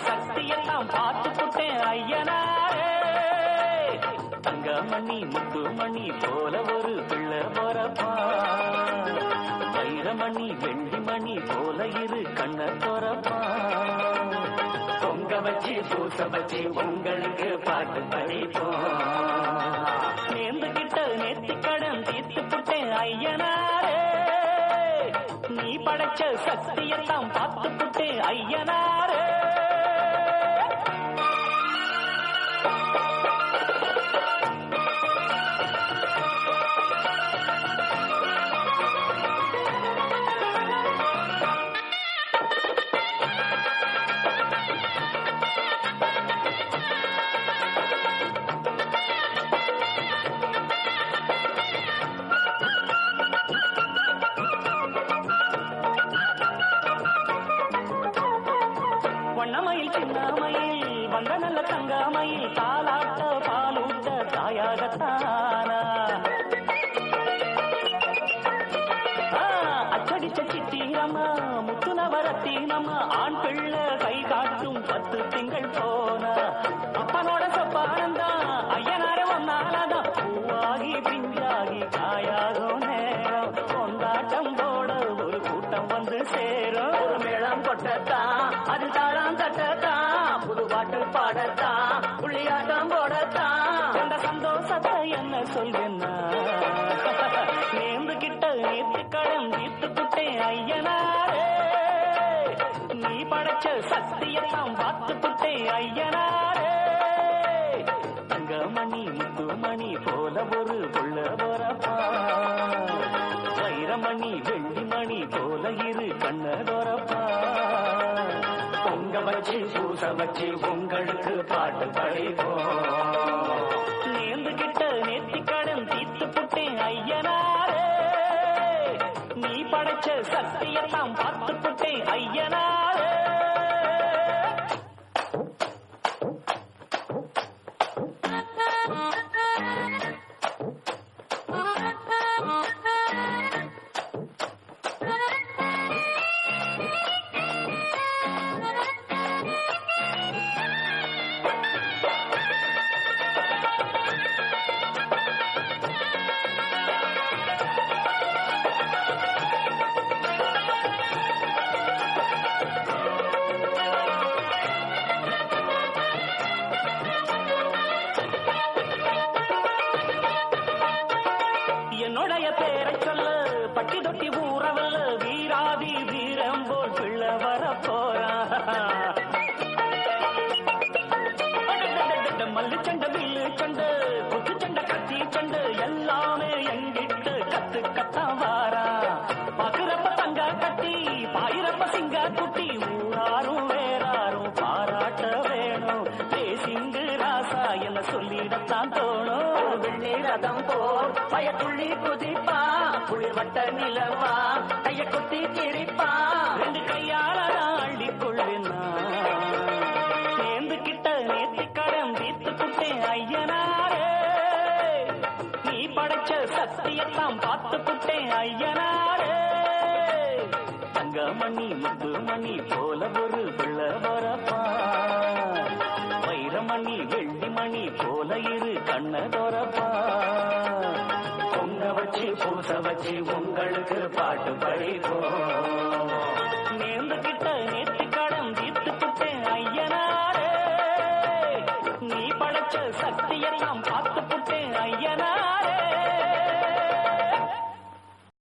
சக்தியெல்லாம் பார்த்து புட்டேன் ஐயனாரே தங்கமணி முத்துமணி போல ஒரு பிள்ளை போறப்பா வைரமணி வெள்ளிமணி போல இரு கண்ண தோறப்பா பொங்க வச்சு பூச வச்சு உங்களுக்கு பாட்டு படிப்போம் நேர்ந்துகிட்ட நேர்த்தி கடன் தீர்த்து புட்டேன் ஐயனாரே நீ படைச்ச சக்தியெல்லாம் பார்த்து புட்டேன் ஐயனாரே வண்ணமயில் சின்னமயில் வந்த நல்ல தங்கமயில் தாலாட்ட பாலூட்ட தாயாகத்தானா ஆ, அச்சடிச்ச சித்திரம்மா முத்து நவரத்தினம்மா ஆண் பிள்ளை கை காட்டும் பத்து திங்கள் போனா அப்பனோட சொப்பானந்தா ஐயனார ஒன்னாலதான் பூவாகி பிஞ்சாகி காயாகும் நேரம் கொண்டாட்டம் போட ஒரு கூட்டம் வந்து சேரும் ஒரு மேளம் கொட்டத்தான் அது தாளம் தட்டத்தான் புது பாட்டு பாடத்தான் புள்ளியாட்டம் போடத்தான் அந்த சந்தோஷத்தை என்ன சொல்வேன்னா நேர்ந்து கிட்ட நேர்த்தி கடன் தீர்த்து புட்டேன் ஐயனாரே நீ படைச்ச சக்தியெல்லாம் பார்த்து புட்டேன் ஐயனாரே தங்கமணி முத்துமணி போல ஒரு புள்ள போறப்பா வைரமணி வெள்ளிமணி போல இரு கண்ணதோரப்பா பொங்க வச்சு பூச வச்சு உங்களுக்கு பாட்டு படிப்போம் நேர்ந்து கிட்ட நேர்த்தி கடன் தீர்த்து புட்டேன் ஐயனாரே நீ படைச்ச சக்தியெல்லாம் பார்த்து புட்டேன் ஐயனாரே என்னுடைய பேரை சொல்ல பட்டி தொட்டி ஊறவல்ல வீராதி வீரம் போல் பிள்ளை வர போறான் மல்லு சண்டை வில்லு சண்டை குத்து சண்டை கத்தி சண்டை எல்லாமே எங்கிட்ட கத்து கத்தான் வாரா பாக்குறப்ப தங்க கட்டி பாயிரப்ப சிங்க குட்டி ஊராரும் வேறாரும் பாராட்ட வேணும் தேசிங்கு ராசா என்ன சொல்லிடத்தான் தோணும் வெள்ளி ரதம் போர் பயத்துள்ளி குதிப்பா குளிர்வட்ட நிலவா கைய குத்தி கிழிப்பா ரெண்டு கையால அள்ளி கொள்வேனா சேர்ந்து கிட்ட நேத்தி கடன் தீர்த்து புட்டேன் ஐயனாரே நீ படைச்ச சக்தியெல்லாம் பார்த்து புட்டேன் ஐயனாரே தங்கமணி முத்துமணி போல ஒரு பிள்ளை வரப்பா வைரமணி வெள்ளிமணி போல இரு கண்ணதோரப்பா பொங்க வச்சு பூச வச்சு உங்களுக்கு பாட்டு படிப்போம் நேர்ந்து